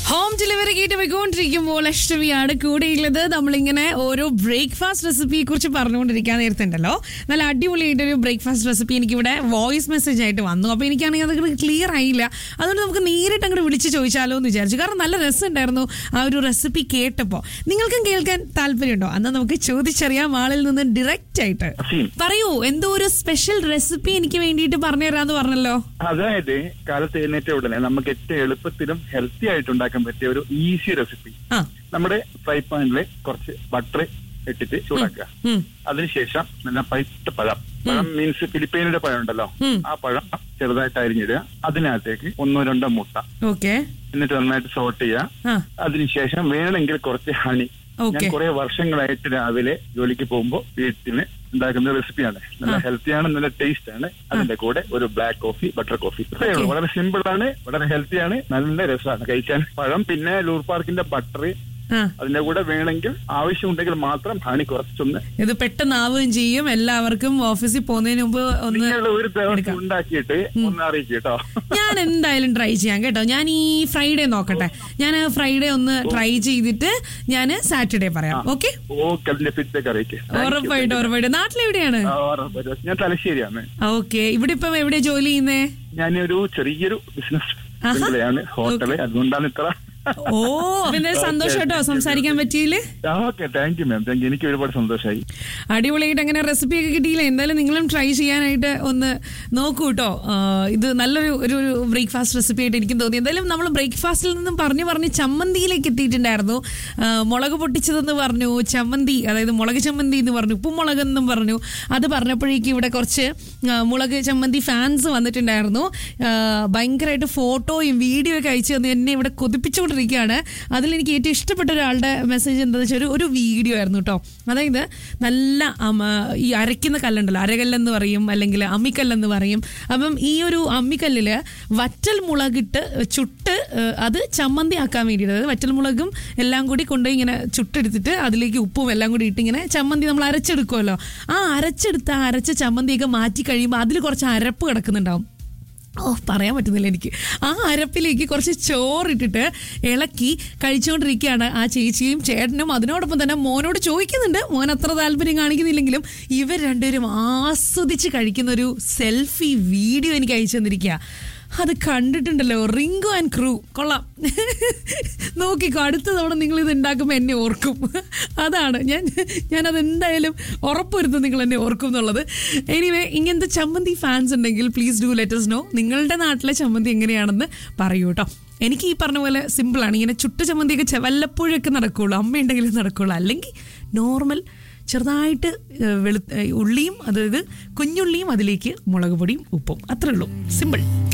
Home delivery കേട്ട് പോയിക്കൊണ്ടിരിക്കുമ്പോൾ അഷ്ടമിയാണ് കൂടെയുള്ളത് നമ്മളിങ്ങനെ ഓരോ ബ്രേക്ക്ഫാസ്റ്റ് റെസിപ്പിയെ കുറിച്ച് പറഞ്ഞുകൊണ്ടിരിക്കാൻ നേരത്തുണ്ടല്ലോ നല്ല അടിപൊളിയായിട്ടൊരു ബ്രേക്ക്ഫാസ്റ്റ് റെസിപ്പി എനിക്കിവിടെ വോയിസ് മെസ്സേജ് ആയിട്ട് വന്നു അപ്പോൾ എനിക്കാണെങ്കിൽ അത് ക്ലിയർ ആയില്ല അതുകൊണ്ട് നമുക്ക് നേരിട്ട് അങ്ങോട്ട് വിളിച്ച് ചോദിച്ചാലോ എന്ന് വിചാരിച്ചു കാരണം നല്ല രസമുണ്ടായിരുന്നു ആ ഒരു റെസിപ്പി കേട്ടപ്പോൾ നിങ്ങൾക്കും കേൾക്കാൻ താല്പര്യമുണ്ടോ അന്ന് നമുക്ക് ചോദിച്ചറിയാം ആളിൽ നിന്ന് ഡയറക്റ്റ് ആയിട്ട് അസീം പറയൂ എന്തോ ഒരു സ്പെഷ്യൽ റെസിപ്പി എനിക്ക് വേണ്ടിയിട്ട് പറഞ്ഞു തരാന്ന് പറഞ്ഞല്ലോ അതായത് കാലത്ത് എഴുന്നേറ്റ ഉടനെ നമുക്ക് ഏറ്റവും എളുപ്പത്തിലും ഹെൽത്തി ആയിട്ട് ഉണ്ടാക്കാൻ പറ്റിയ ഒരു ഈസി റെസിപ്പി ആ നമ്മുടെ ഫ്രൈ പാനിൽ കുറച്ച് ബട്ടർ ഇട്ടിട്ട് ചൂടാക്കുക ഉം. അതിനുശേഷം നല്ല പഴുത്ത പഴം പഴം മീൻസ് ഫിലിപ്പൈനിയുടെ പഴം ഉണ്ടല്ലോ ഉം. ആ പഴം ചെറുതായിട്ട് അരിഞ്ഞിടുക അതിനകത്തേക്ക് ഒന്നോ രണ്ടോ മുട്ട ഓക്കെ എന്നിട്ട് നന്നായിട്ട് സോട്ട് ചെയ്യുക ആ അതിനുശേഷം വേണമെങ്കിൽ കുറച്ച് ഹണി ഞാൻ Okay. കുറെ വർഷങ്ങളായിട്ട് രാവിലെ ജോലിക്ക് പോകുമ്പോൾ വീട്ടിന് ഉണ്ടാക്കുന്ന റെസിപ്പിയാണ് നല്ല ഹെൽത്തി ആണ് നല്ല ടേസ്റ്റ് ആണ് അതിന്റെ കൂടെ ഒരു ബ്ലാക്ക് കോഫി ബട്ടർ കോഫി ഇത്രയേ ഉള്ളൂ വളരെ സിമ്പിൾ ആണ് വളരെ ഹെൽത്തി ആണ് നല്ല രസമാണ് കഴിക്കാൻ പഴം പിന്നെ ലൂർ പാർക്കിന്റെ ബട്ടർ ആ അതിന്റെ കൂടെ വേണമെങ്കിൽ ആവശ്യമുണ്ടെങ്കിൽ മാത്രം ഹണി കുറച്ചൊന്ന് ഇത് പെട്ടെന്നാവുകയും ചെയ്യും എല്ലാവർക്കും ഓഫീസിൽ പോകുന്നതിന് മുമ്പ് ഒന്ന് നിങ്ങൾ ഒരു ദിവസം ഉണ്ടാക്കിയിട്ട് ഒന്ന് അറിയിക്കും കേട്ടോ ഞാൻ എന്തായാലും ട്രൈ ചെയ്യാം കേട്ടോ ഞാൻ ഈ ഫ്രൈഡേ നോക്കട്ടെ ഞാൻ ഫ്രൈഡേ ഒന്ന് ട്രൈ ചെയ്തിട്ട് ഞാൻ സാറ്റർഡേ പറയാം ഓക്കെ ഓക്കെ അതിന്റെ ഫീഡ്ബാക്ക് അറിയിക്കും ഉറപ്പായിട്ടും ഉറപ്പായിട്ടും നാട്ടിലെവിടെയാണ് ഞാൻ തലശ്ശേരിയാണ് ഓക്കെ ഇവിടെ ഇപ്പം എവിടെ ജോലി ചെയ്യുന്നേ ഞാനൊരു ചെറിയൊരു ബിസിനസ് മേഖലയാണ് ഹോട്ടല് അതുകൊണ്ടാണ് ഇത്ര ഓ പിന്നെ സന്തോഷം കേട്ടോ സംസാരിക്കാൻ പറ്റിയില്ലേ okay thank you ma'am thank you എനിക്ക് ഒരുപാട് സന്തോഷമായി അടിപൊളിയായിട്ട് അങ്ങനെ റെസിപ്പി ഒക്കെ കിട്ടിയില്ല എന്തായാലും നിങ്ങളും ട്രൈ ചെയ്യാനായിട്ട് ഒന്ന് നോക്കൂ കേട്ടോ ആ, ഇത് നല്ലൊരു ഒരു ബ്രേക്ക്ഫാസ്റ്റ് റെസിപ്പി ആയിട്ട് എനിക്കും തോന്നി എന്തായാലും നമ്മൾ ബ്രേക്ക്ഫാസ്റ്റിൽ നിന്നും പറഞ്ഞു പറഞ്ഞ് ചമ്മന്തിയിലേക്ക് എത്തിയിട്ടുണ്ടായിരുന്നു ആ, മുളക് പൊട്ടിച്ചതെന്ന് പറഞ്ഞു ചമ്മന്തി അതായത് മുളക് ചമ്മന്തി എന്ന് പറഞ്ഞു ഉപ്പും മുളകെന്നും പറഞ്ഞു അത് പറഞ്ഞപ്പോഴേക്കും ഇവിടെ കുറച്ച് ആ, മുളക് ചമ്മന്തി ഫാൻസ് വന്നിട്ടുണ്ടായിരുന്നു ആ, ഭയങ്കരമായിട്ട് ഫോട്ടോയും വീഡിയോ ഒക്കെ അയച്ചു തന്ന് എന്നെ ഇവിടെ കൊതിപ്പിച്ചുകൊണ്ടിരിക്കുകയാണ് അതിൽ എനിക്ക് ഏറ്റവും ഇഷ്ടപ്പെട്ട ഒരാളുടെ മെസ്സേജ് എന്താണെന്ന് വെച്ചാൽ ഒരു ഒരു വീഡിയോ ആയിരുന്നു കേട്ടോ അതായത് നല്ല അമ, ഈ അരയ്ക്കുന്ന കല്ലുണ്ടല്ലോ അരകല്ലെന്ന് പറയും അല്ലെങ്കിൽ അമ്മിക്കല്ലെന്ന് പറയും അപ്പം ഈ ഒരു അമ്മിക്കല്ലിൽ വറ്റൽ മുളകിട്ട് ചുട്ട് ഏഹ്, അത് ചമ്മന്തി ആക്കാൻ വേണ്ടിയിട്ട് അതായത് വറ്റൽ മുളകും എല്ലാം കൂടി കൊണ്ടുപോയി ഇങ്ങനെ ചുട്ടെടുത്തിട്ട് അതിലേക്ക് ഉപ്പും എല്ലാം കൂടി ഇട്ട് ഇങ്ങനെ ചമ്മന്തി നമ്മൾ അരച്ചെടുക്കുമല്ലോ ആ അരച്ചെടുത്ത ആ അരച്ച ചമ്മന്തിയൊക്കെ മാറ്റി കഴിയുമ്പോൾ അതിൽ കുറച്ച് അരപ്പ് കിടക്കുന്നുണ്ടാവും ഓ പറയാൻ പറ്റുന്നില്ല എനിക്ക് ആ അരപ്പിലേക്ക് കുറച്ച് ചോറിട്ടിട്ട് ഇളക്കി കഴിച്ചുകൊണ്ടിരിക്കുകയാണ് ആ ചേച്ചിയും ചേട്ടനും അതിനോടൊപ്പം തന്നെ മോനോട് ചോദിക്കുന്നുണ്ട് മോൻ അത്ര താല്പര്യം കാണിക്കുന്നില്ലെങ്കിലും ഇവർ രണ്ടുപേരും ആസ്വദിച്ച് കഴിക്കുന്ന ഒരു സെൽഫി വീഡിയോ എനിക്ക് അയച്ചു തന്നിരിക്കുക അത് കണ്ടിട്ടുണ്ടല്ലോ റിങ്കു ആൻഡ് ക്രൂ കൊള്ളാം നോക്കിക്കോ അടുത്ത തവണ നിങ്ങൾ ഇത് ഉണ്ടാക്കുമ്പോൾ എന്നെ ഓർക്കും അതാണ് ഞാൻ ഞാനത് എന്തായാലും ഉറപ്പുവരുത്തും നിങ്ങൾ എന്നെ ഓർക്കും എന്നുള്ളത് എനിവേ ഇങ്ങനത്തെ ചമ്മന്തി ഫാൻസ് ഉണ്ടെങ്കിൽ പ്ലീസ് ഡു ലെറ്റസ് നോ നിങ്ങളുടെ നാട്ടിലെ ചമ്മന്തി എങ്ങനെയാണെന്ന് പറയൂ കേട്ടോ എനിക്ക് ഈ പറഞ്ഞ പോലെ സിമ്പിളാണ് ഇങ്ങനെ ചുട്ട ചമ്മന്തിയൊക്കെ ചെ- വല്ലപ്പോഴൊക്കെ നടക്കുള്ളൂ അമ്മയുണ്ടെങ്കിലും നടക്കുള്ളൂ അല്ലെങ്കിൽ നോർമൽ ചെറുതായിട്ട് ഏഹ്, വെളു ഏഹ്, ഉള്ളിയും അതായത് കുഞ്ഞുള്ളിയും അതിലേക്ക് മുളക് പൊടിയും ഉപ്പും അത്രേ ഉള്ളൂ സിമ്പിൾ